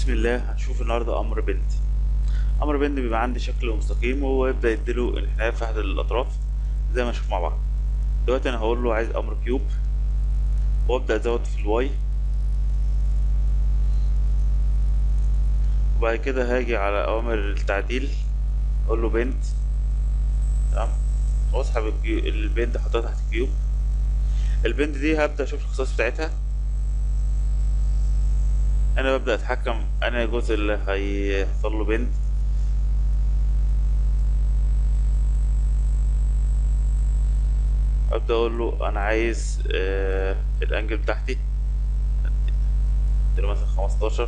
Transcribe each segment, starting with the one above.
بسم الله هنشوف النهارده امر بنت امر بنت بيبقى عندي شكل مستقيم وهو يبدا يديله انحناء في احد الاطراف زي ما نشوف مع بعض دلوقتي انا هقول له عايز امر كيوب وابدا ازود في الواي وبعد كده هاجي على اوامر التعديل اقول له بنت تمام واسحب الكيو- البنت احطها تحت الكيوب البنت دي هبدا اشوف الخصائص بتاعتها انا ببدا اتحكم انا الجزء اللي هيحصل له بند ابدا اقول له انا عايز آه الانجل بتاعتي اديله مثلا 15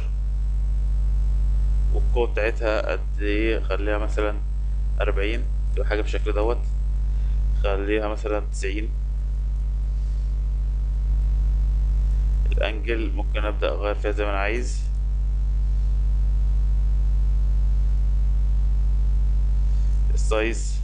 والقوه بتاعتها قد ايه خليها مثلا 40 تبقى حاجه بالشكل دوت خليها مثلا 90 الانجل ممكن ابدا اغير فيها زي ما انا عايز السايز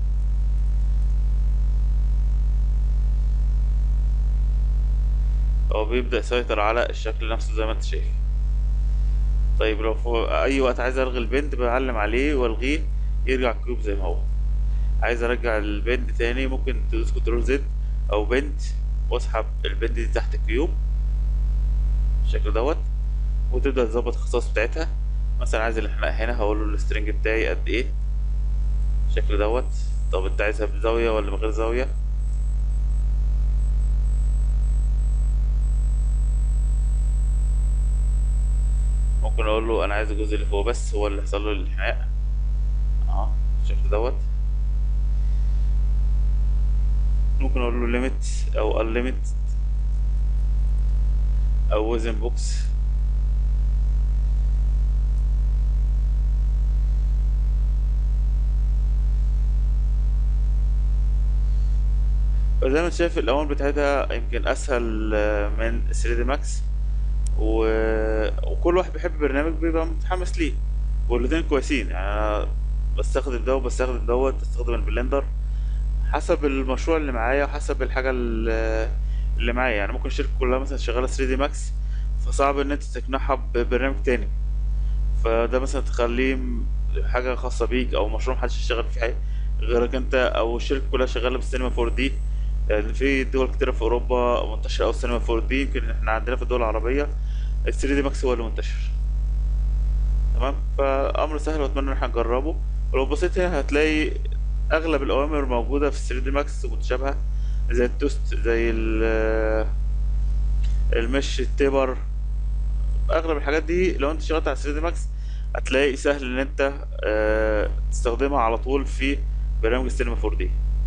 هو بيبدأ يسيطر على الشكل نفسه زي ما انت شايف طيب لو في اي وقت عايز الغي البند بعلم عليه والغيه يرجع كيوب زي ما هو عايز ارجع البند تاني ممكن تدوس كنترول زد او بند واسحب البند دي تحت الكيوب بالشكل دوت وتبدأ تظبط الخصائص بتاعتها مثلا عايز الانحناء هنا هقول له السترنج بتاعي قد ايه بالشكل دوت طب انت عايزها بزاوية ولا من غير زاوية ممكن اقول له انا عايز الجزء اللي فوق بس هو اللي يحصل له الانحناء اه بالشكل دوت ممكن اقول له ليميت او unlimited او وزن بوكس زي ما انت شايف الاوامر بتاعتها يمكن اسهل آه، من 3 دي ماكس و... وكل واحد بيحب برنامج بيبقى متحمس ليه والاتنين كويسين يعني انا بستخدم ده وبستخدم دوت بستخدم البلندر حسب المشروع اللي معايا وحسب الحاجة اللي اللي معايا يعني ممكن الشركة كلها مثلا شغالة 3 دي ماكس فصعب ان انت تقنعها ببرنامج تاني فده مثلا تخليه م- حاجة خاصة بيك او مشروع محدش يشتغل فيه حاجة غيرك انت او الشركة كلها شغالة بالسينما 4 دي لان في دول كتيرة في اوروبا منتشرة اوي السينما 4 دي يمكن احنا عندنا في الدول العربية ال 3 دي ماكس هو اللي منتشر تمام فامر سهل واتمنى ان احنا نجربه ولو بصيت هنا هتلاقي اغلب الاوامر موجودة في 3 دي ماكس متشابهة زي التوست زي ال- المش التبر اغلب الحاجات دي لو انت شغلت على 3 دي ماكس هتلاقي سهل ان انت آه، تستخدمها على طول في برنامج السينما 4 دي